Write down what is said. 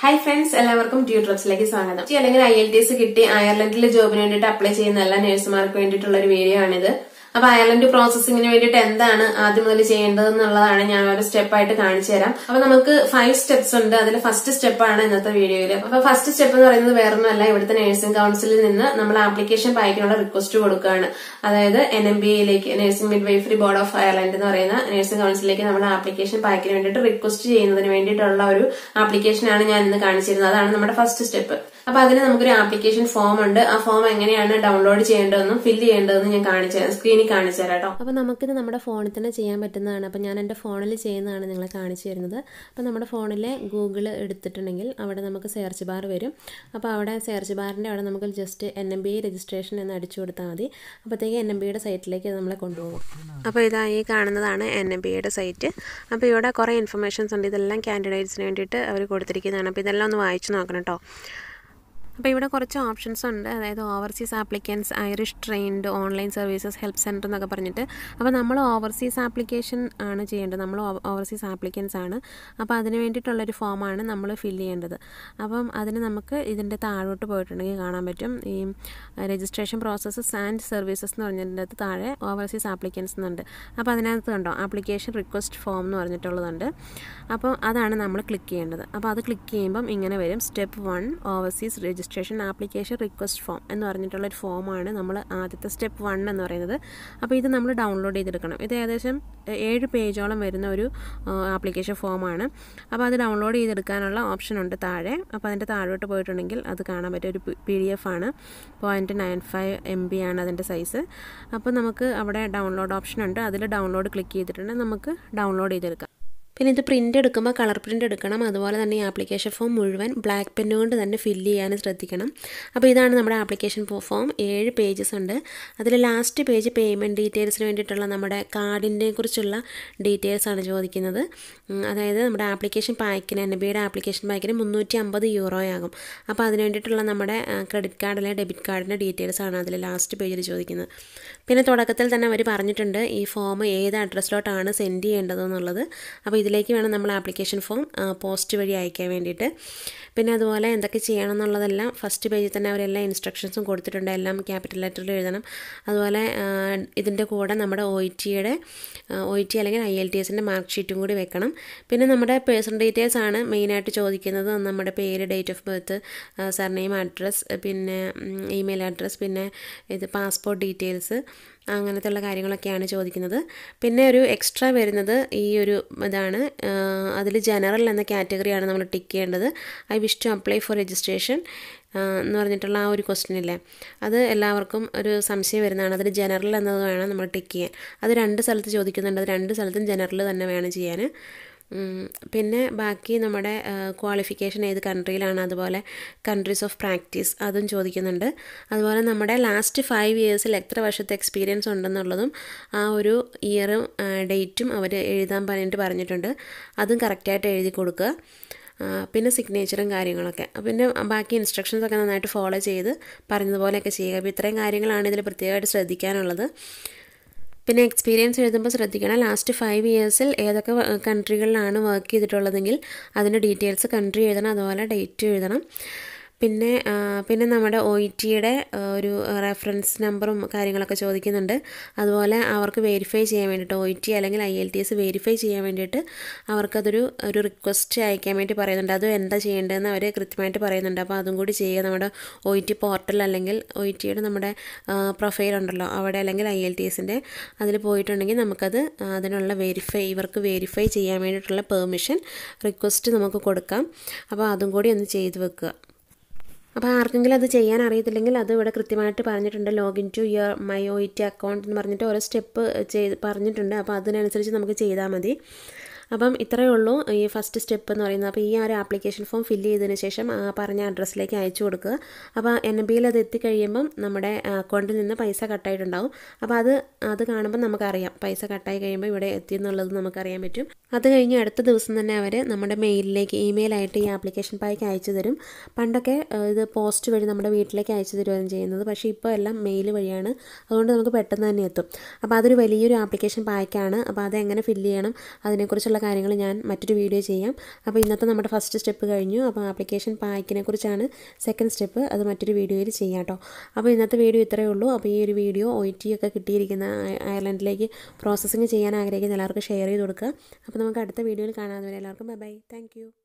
hi friends എല്ലാവർക്കും dew ഡ്രോപ്സിലേക്ക് സ്വാഗതം ജി അല്ലെങ്കിൽ ഐ എൽ ടി എസ് കിട്ടി അയർലൻഡിലെ ജോബിന് വേണ്ടിയിട്ട് അപ്ലൈ ചെയ്യുന്ന എല്ലാ നഴ്സുമാർക്ക് വേണ്ടിയിട്ടുള്ള ഒരു വീഡിയോ ആണിത് അപ്പൊ അയർലൻഡ് പ്രോസസ്സിങ്ങിന് വേണ്ടിയിട്ട് എന്താണ് ആദ്യം മുതൽ ചെയ്യേണ്ടത് എന്നുള്ളതാണ് ഞാൻ ഒരു സ്റ്റെപ്പായിട്ട് കാണിച്ചു തരാം അപ്പൊ നമുക്ക് ഫൈവ് സ്റ്റെപ്സ് ഉണ്ട് അതിൽ ഫസ്റ്റ് സ്റ്റെപ്പാണ് ഇന്നത്തെ വീഡിയോയിൽ അപ്പൊ ഫസ്റ്റ് സ്റ്റെപ്പ് എന്ന് പറയുന്നത് വേറൊന്നുമല്ല ഇവിടുത്തെ നഴ്സിംഗ് കൌൺസിലിൽ നിന്ന് നമ്മൾ ആപ്ലിക്കേഷൻ പായ്ക്കിനുള്ള റിക്വസ്റ്റ് കൊടുക്കുകയാണ് അതായത് എൻ എം ബി എയിലേക്ക് nursing midwifery board of Ireland എന്ന് പറയുന്ന നഴ്സിംഗ് കൌൺസിലേക്ക് നമ്മൾ ആപ്ലിക്കേഷൻ പായ്ക്കിന് വേണ്ടിയിട്ട് റിക്വസ്റ്റ് ചെയ്യുന്നതിന് വേണ്ടിയിട്ടുള്ള ഒരു ആപ്ലിക്കേഷനാണ് ഞാൻ ഇന്ന് കാണിച്ചിരുന്നത് അതാണ് നമ്മുടെ ഫസ്റ്റ് സ്റ്റെപ്പ് അപ്പൊ അതിന് നമുക്കൊരു ആപ്ലിക്കേഷൻ ഫോം ഉണ്ട് ആ ഫോം എങ്ങനെയാണ് ഡൗൺലോഡ് ചെയ്യേണ്ടതെന്നും ഫില്ല് ചെയ്യേണ്ടതെന്നും ഞാൻ കാണിച്ചു തരാം സ്ക്രീനിൽ കാണിച്ചു തരാം കേട്ടോ അപ്പോൾ നമുക്കിത് നമ്മുടെ ഫോണിൽ തന്നെ ചെയ്യാൻ പറ്റുന്നതാണ് അപ്പോൾ ഞാൻ എൻ്റെ ഫോണിൽ ചെയ്യുന്നതാണ് നിങ്ങളെ കാണിച്ചു തരുന്നത് അപ്പോൾ നമ്മുടെ ഫോണിൽ ഗൂഗിൾ എടുത്തിട്ടുണ്ടെങ്കിൽ അവിടെ നമുക്ക് സെർച്ച് ബാർ വരും അപ്പോൾ അവിടെ സെർച്ച് ബാറിൻ്റെ അവിടെ നമുക്ക് just N M B registration എന്ന് അടിച്ചു കൊടുത്താൽ മതി അപ്പോഴത്തേക്ക് എൻ എം ബിയുടെ സൈറ്റിലേക്ക് അത് നമ്മളെ കൊണ്ടുപോകും അപ്പോൾ ഇതാ ഈ കാണുന്നതാണ് എൻ എം ബിയുടെ സൈറ്റ് അപ്പോൾ ഇവിടെ കുറേ ഇൻഫർമേഷൻസ് ഉണ്ട് ഇതെല്ലാം കാൻഡിഡേറ്റ്സിന് വേണ്ടിയിട്ട് അവർ കൊടുത്തിരിക്കുന്നതാണ് അപ്പോൾ ഇതെല്ലാം ഒന്ന് വായിച്ചു നോക്കണം കേട്ടോ അപ്പോൾ ഇവിടെ കുറച്ച് ഓപ്ഷൻസ് ഉണ്ട് അതായത് overseas applicants Irish trained online services help centre എന്നൊക്കെ പറഞ്ഞിട്ട് അപ്പോൾ നമ്മൾ ഓവർസീസ് ആപ്ലിക്കേഷൻ ആണ് ചെയ്യേണ്ടത് നമ്മൾ ഓവർസീസ് ആപ്ലിക്കൻസ് ആണ് അപ്പോൾ അതിന് വേണ്ടിയിട്ടുള്ളൊരു ഫോമാണ് നമ്മൾ ഫില്ല് ചെയ്യേണ്ടത് അപ്പം അതിന് നമുക്ക് ഇതിൻ്റെ താഴോട്ട് പോയിട്ടുണ്ടെങ്കിൽ കാണാൻ പറ്റും ഈ രജിസ്ട്രേഷൻ പ്രോസസ്സസ് ആൻഡ് സർവീസസ് എന്ന് പറഞ്ഞതിൻ്റെ താഴെ ഓവർസീസ് ആപ്ലിക്കൻസ് എന്നുണ്ട് അപ്പോൾ അതിനകത്ത് കണ്ടോ ആപ്ലിക്കേഷൻ റിക്വസ്റ്റ് ഫോം എന്ന് പറഞ്ഞിട്ടുള്ളതുണ്ട് അപ്പോൾ അതാണ് നമ്മൾ ക്ലിക്ക് ചെയ്യേണ്ടത് അപ്പോൾ അത് ക്ലിക്ക് ചെയ്യുമ്പം ഇങ്ങനെ വരും step one overseas registration application request form എന്ന് പറഞ്ഞിട്ടുള്ള ഒരു ഫോമാണ് നമ്മൾ ആദ്യത്തെ സ്റ്റെപ്പ് വൺ എന്ന് പറയുന്നത് അപ്പോൾ ഇത് നമ്മൾ ഡൗൺലോഡ് ചെയ്തെടുക്കണം ഇത് ഏകദേശം ഏഴ് പേജോളം വരുന്ന ഒരു ആപ്ലിക്കേഷൻ ഫോമാണ് അപ്പോൾ അത് ഡൗൺലോഡ് ചെയ്തെടുക്കാനുള്ള ഓപ്ഷൻ ഉണ്ട് താഴെ അപ്പോൾ അതിൻ്റെ താഴോട്ട് പോയിട്ടുണ്ടെങ്കിൽ അത് കാണാൻ പറ്റിയ ഒരു പി ഡി എഫ് ആണ് point nine five M B ആണ് അതിൻ്റെ സൈസ് അപ്പോൾ നമുക്ക് അവിടെ ഡൗൺലോഡ് ഓപ്ഷൻ ഉണ്ട് അതിൽ ഡൗൺലോഡ് ക്ലിക്ക് ചെയ്തിട്ടുണ്ടെങ്കിൽ നമുക്ക് ഡൗൺലോഡ് ചെയ്തെടുക്കാം പിന്നെ ഇത് പ്രിൻ്റ് എടുക്കുമ്പോൾ കളർ പ്രിൻ്റ് എടുക്കണം അതുപോലെ തന്നെ ഈ ആപ്ലിക്കേഷൻ ഫോം മുഴുവൻ ബ്ലാക്ക് പെൻ കൊണ്ട് തന്നെ ഫില്ല് ചെയ്യാൻ ശ്രദ്ധിക്കണം അപ്പോൾ ഇതാണ് നമ്മുടെ ആപ്ലിക്കേഷൻ ഫോം ഏഴ് പേജസ് ഉണ്ട് അതിൽ ലാസ്റ്റ് പേജ് പേയ്മെൻറ്റ് ഡീറ്റെയിൽസിന് വേണ്ടിയിട്ടുള്ള നമ്മുടെ കാർഡിനെ കുറിച്ചുള്ള ഡീറ്റെയിൽസ് ആണ് ചോദിക്കുന്നത് അതായത് നമ്മുടെ ആപ്ലിക്കേഷൻ പാക്കിന് എൻ ബിയുടെ ആപ്ലിക്കേഷൻ പാക്കിന് മുന്നൂറ്റി അമ്പത് യൂറോയാകും അപ്പോൾ അതിന് വേണ്ടിയിട്ടുള്ള നമ്മുടെ ക്രെഡിറ്റ് കാർഡ് അല്ലെങ്കിൽ ഡെബിറ്റ് കാർഡിൻ്റെ ഡീറ്റെയിൽസ് ആണ് അതിൽ ലാസ്റ്റ് പേജിൽ ചോദിക്കുന്നത് പിന്നെ തുടക്കത്തിൽ തന്നെ അവർ പറഞ്ഞിട്ടുണ്ട് ഈ ഫോം ഏത് അഡ്രസ്സിലോട്ടാണ് സെൻഡ് ചെയ്യേണ്ടതെന്നുള്ളത് അപ്പോൾ ഇതിലേക്ക് വേണം നമ്മൾ ആപ്ലിക്കേഷൻ ഫോം പോസ്റ്റ് വഴി അയക്കാൻ വേണ്ടിയിട്ട് പിന്നെ അതുപോലെ എന്തൊക്കെ ചെയ്യണം എന്നുള്ളതെല്ലാം ഫസ്റ്റ് പേജിൽ തന്നെ അവരെല്ലാ ഇൻസ്ട്രക്ഷൻസും കൊടുത്തിട്ടുണ്ട് എല്ലാം ക്യാപിറ്റൽ ലെറ്ററിൽ എഴുതണം അതുപോലെ ഇതിൻ്റെ കൂടെ നമ്മുടെ ഒ ടിയുടെ ഒ ടി അല്ലെങ്കിൽ ഐ എൽ ടി എസിൻ്റെ മാർക്ക് ഷീറ്റും കൂടി വെക്കണം പിന്നെ നമ്മുടെ പേഴ്സണൽ ഡീറ്റെയിൽസ് ആണ് മെയിനായിട്ട് ചോദിക്കുന്നത് നമ്മുടെ പേര് date of birth surname address പിന്നെ ഇമെയിൽ അഡ്രസ്സ് പിന്നെ ഇത് പാസ്പോർട്ട് ഡീറ്റെയിൽസ് അങ്ങനത്തെ ഉള്ള കാര്യങ്ങളൊക്കെയാണ് ചോദിക്കുന്നത് പിന്നെ ഒരു എക്സ്ട്രാ വരുന്നത് ഈ ഒരു ഇതാണ് അതിൽ ജനറൽ എന്ന കാറ്റഗറിയാണ് നമ്മൾ ടിക്ക് ചെയ്യേണ്ടത് I wish to apply for registration എന്ന് പറഞ്ഞിട്ടുള്ള ആ ഒരു ക്വസ്റ്റ്യൻ ഇല്ലേ അത് എല്ലാവർക്കും ഒരു സംശയം വരുന്നതാണ് അതിൽ ജനറൽ എന്നത് വേണം നമ്മൾ ടിക്ക് ചെയ്യാൻ അത് രണ്ട് സ്ഥലത്ത് ചോദിക്കുന്നുണ്ട് അത് രണ്ട് സ്ഥലത്തും ജനറൽ തന്നെ വേണം ചെയ്യാൻ പിന്നെ ബാക്കി നമ്മുടെ ക്വാളിഫിക്കേഷൻ ഏത് കൺട്രിയിലാണ് അതുപോലെ കൺട്രീസ് ഓഫ് പ്രാക്ടീസ് അതും ചോദിക്കുന്നുണ്ട് അതുപോലെ നമ്മുടെ ലാസ്റ്റ് ഫൈവ് ഇയേഴ്സിൽ എത്ര വർഷത്തെ എക്സ്പീരിയൻസ് ഉണ്ടെന്നുള്ളതും ആ ഒരു ഇയറും ഡേറ്റും അവർ എഴുതാൻ പറഞ്ഞിട്ട് പറഞ്ഞിട്ടുണ്ട് അതും കറക്റ്റായിട്ട് എഴുതി കൊടുക്കുക പിന്നെ സിഗ്നേച്ചറും കാര്യങ്ങളൊക്കെ പിന്നെ ബാക്കി ഇൻസ്ട്രക്ഷൻസ് ഒക്കെ നന്നായിട്ട് ഫോളോ ചെയ്ത് പറഞ്ഞതുപോലെയൊക്കെ ചെയ്യുക അപ്പോൾ ഇത്രയും കാര്യങ്ങളാണ് ഇതിൽ പ്രത്യേകമായിട്ട് ശ്രദ്ധിക്കാനുള്ളത് പിന്നെ എക്സ്പീരിയൻസ് എഴുതുമ്പോൾ ശ്രദ്ധിക്കണം ലാസ്റ്റ് ഫൈവ് ഇയേഴ്സിൽ ഏതൊക്കെ കൺട്രികളിലാണ് വർക്ക് ചെയ്തിട്ടുള്ളതെങ്കിൽ അതിൻ്റെ ഡീറ്റെയിൽസ് കൺട്രി എഴുതണം അതുപോലെ ഡേറ്റ് എഴുതണം പിന്നെ പിന്നെ നമ്മുടെ ഒ ഇ ടിയുടെ ഒരു റെഫറൻസ് നമ്പറും കാര്യങ്ങളൊക്കെ ചോദിക്കുന്നുണ്ട് അതുപോലെ അവർക്ക് വെരിഫൈ ചെയ്യാൻ വേണ്ടിയിട്ട് ഒ ഇ ടി അല്ലെങ്കിൽ I L T S verify ചെയ്യാൻ വേണ്ടിയിട്ട് അവർക്കതൊരു ഒരു റിക്വസ്റ്റ് അയക്കാൻ വേണ്ടി പറയുന്നുണ്ട് അതും എന്താ ചെയ്യേണ്ടതെന്ന് അവർ കൃത്യമായിട്ട് പറയുന്നുണ്ട് അപ്പോൾ അതും കൂടി ചെയ്യുക നമ്മുടെ ഒ ഇ ടി പോർട്ടൽ അല്ലെങ്കിൽ ഒ ഇ ടിയുടെ നമ്മുടെ പ്രൊഫൈൽ ഉണ്ടല്ലോ അവിടെ അല്ലെങ്കിൽ ഐ എൽ ടി എസിൻ്റെ അതിൽ പോയിട്ടുണ്ടെങ്കിൽ നമുക്കത് അതിനുള്ള വെരിഫൈ ഇവർക്ക് വെരിഫൈ ചെയ്യാൻ വേണ്ടിയിട്ടുള്ള പെർമിഷൻ റിക്വസ്റ്റ് നമുക്ക് കൊടുക്കാം അപ്പോൾ അതും കൂടി ഒന്ന് ചെയ്ത് വെക്കുക അപ്പോൾ ആർക്കെങ്കിലും അത് ചെയ്യാൻ അറിയത്തില്ലെങ്കിൽ അത് ഇവിടെ കൃത്യമായിട്ട് പറഞ്ഞിട്ടുണ്ട് login to your my O E T account എന്ന് പറഞ്ഞിട്ട് ഓരോ സ്റ്റെപ്പ് ചെയ്ത് പറഞ്ഞിട്ടുണ്ട് അപ്പോൾ അതിനനുസരിച്ച് നമുക്ക് ചെയ്താൽ മതി അപ്പം ഇത്രയേ ഉള്ളൂ ഈ ഫസ്റ്റ് സ്റ്റെപ്പ് എന്ന് പറയുന്നത് അപ്പോൾ ഈ ഒരു ആപ്ലിക്കേഷൻ ഫോം ഫില്ല് ചെയ്തതിന് ശേഷം ആ പറഞ്ഞ അഡ്രസ്സിലേക്ക് അയച്ചു കൊടുക്കുക അപ്പോൾ എൻ ബിയിൽ അത് എത്തിക്കഴിയുമ്പം നമ്മുടെ അക്കൗണ്ടിൽ നിന്ന് പൈസ കട്ടായിട്ടുണ്ടാവും അപ്പോൾ അത് അത് കാണുമ്പോൾ നമുക്കറിയാം പൈസ കട്ടായി കഴിയുമ്പോൾ ഇവിടെ എത്തി എന്നുള്ളത് നമുക്കറിയാൻ പറ്റും അത് കഴിഞ്ഞ് അടുത്ത ദിവസം തന്നെ അവർ നമ്മുടെ മെയിലിലേക്ക് ഇമെയിലായിട്ട് ഈ ആപ്ലിക്കേഷൻ പായ്ക്ക് അയച്ചു തരും പണ്ടൊക്കെ ഇത് പോസ്റ്റ് വഴി നമ്മുടെ വീട്ടിലേക്ക് അയച്ചു തരുകയാണ് ചെയ്യുന്നത് പക്ഷേ ഇപ്പോൾ എല്ലാം മെയിൽ വഴിയാണ് അതുകൊണ്ട് നമുക്ക് പെട്ടെന്ന് തന്നെ എത്തും അപ്പോൾ അതൊരു വലിയൊരു ആപ്ലിക്കേഷൻ പായ്ക്കാണ് അപ്പോൾ അതെങ്ങനെ ഫില്ല് ചെയ്യണം അതിനെക്കുറിച്ചുള്ള കാര്യങ്ങൾ ഞാൻ മറ്റൊരു വീഡിയോ ചെയ്യാം അപ്പോൾ ഇന്നത്തെ നമ്മുടെ ഫസ്റ്റ് സ്റ്റെപ്പ് കഴിഞ്ഞു അപ്പോൾ ആപ്ലിക്കേഷൻ പാക്കിനെ കുറിച്ചാണ് സെക്കൻഡ് സ്റ്റെപ്പ് അത് മറ്റൊരു വീഡിയോയിൽ ചെയ്യാം കേട്ടോ അപ്പോൾ ഇന്നത്തെ വീഡിയോ ഇത്രയേ ഉള്ളൂ അപ്പോൾ ഈ ഒരു വീഡിയോ ഒ ടി ഒക്കെ കിട്ടിയിരിക്കുന്ന അയ- അയർലൻഡിലേക്ക് പ്രോസസ്സിങ് ചെയ്യാൻ ആഗ്രഹിക്കുന്ന എല്ലാവർക്കും ഷെയർ ചെയ്ത് കൊടുക്കുക അപ്പോൾ നമുക്ക് അടുത്ത വീഡിയോയിൽ കാണാതെ വരെ എല്ലാവർക്കും ബൈ ബൈ താങ്ക്